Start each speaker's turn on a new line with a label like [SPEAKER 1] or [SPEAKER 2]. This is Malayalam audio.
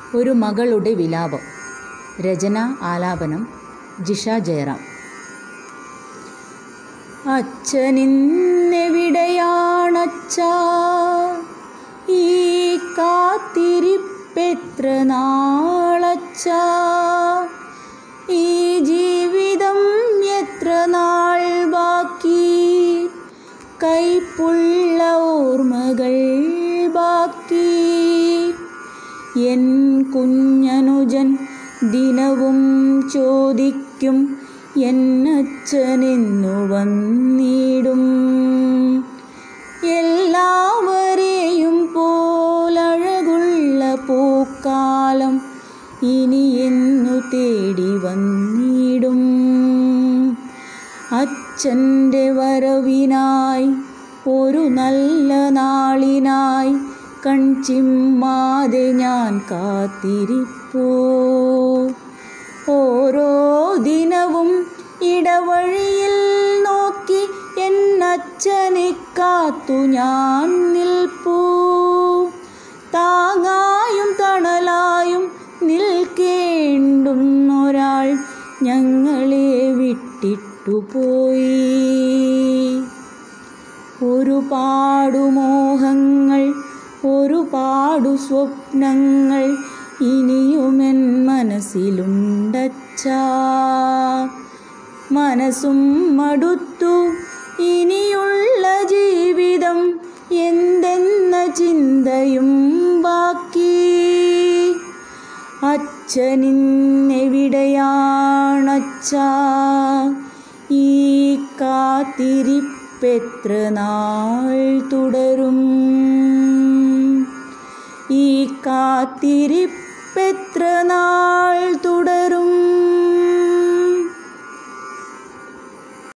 [SPEAKER 1] ഒരു മകളുടെ വിലാപം രചന ആലാപനം ജിഷ ജയറാം അച്ഛനിന്നെവിടെയാണച്ച ഈ കാത്തിരിപ്പെത്ര നാളച്ച ഈ ജീവിതം എത്ര നാൾ ബാക്കി കൈപ്പുള്ള ഓർമ്മകൾ ബാക്കി എൻ കുഞ്ഞനുജൻ ദിനവും ചോദിക്കും എന്നച്ഛനെന്നു വന്നിടും എല്ലാവരെയും പോലഴകുള്ള പൂക്കാലം ഇനി എന്നു തേടി വന്നിടും അച്ഛൻ്റെ വരവിനായി ഒരു നല്ല നാളിനായി കൺചിമ്മാതെ ഞാൻ കാത്തിരിപ്പൂ ഓരോ ദിനവും ഇടവഴിയിൽ നോക്കി എന്നച്ഛനെ കാത്തു ഞാൻ നിൽപ്പൂ താങ്ങായും തണലായും നിൽക്കേണ്ടുന്നൊരാൾ ഞങ്ങളെ വിട്ടിട്ടു പോയി ഒരുപാടു മോഹങ്ങൾ ഒരുപാടു സ്വപ്നങ്ങൾ ഇനിയുമെൻ മനസ്സിലുണ്ടച്ച മനസ്സും മടുത്തു ഇനിയുള്ള ജീവിതം എന്തെന്ന ചിന്തയും ബാക്കി അച്ഛനിന്നെവിടെയാണച്ച ഈ കാത്തിരിപ്പെത്ര നാൾ തുടരും ഈ കാത്തിരിപ്പെത്ര നാൾ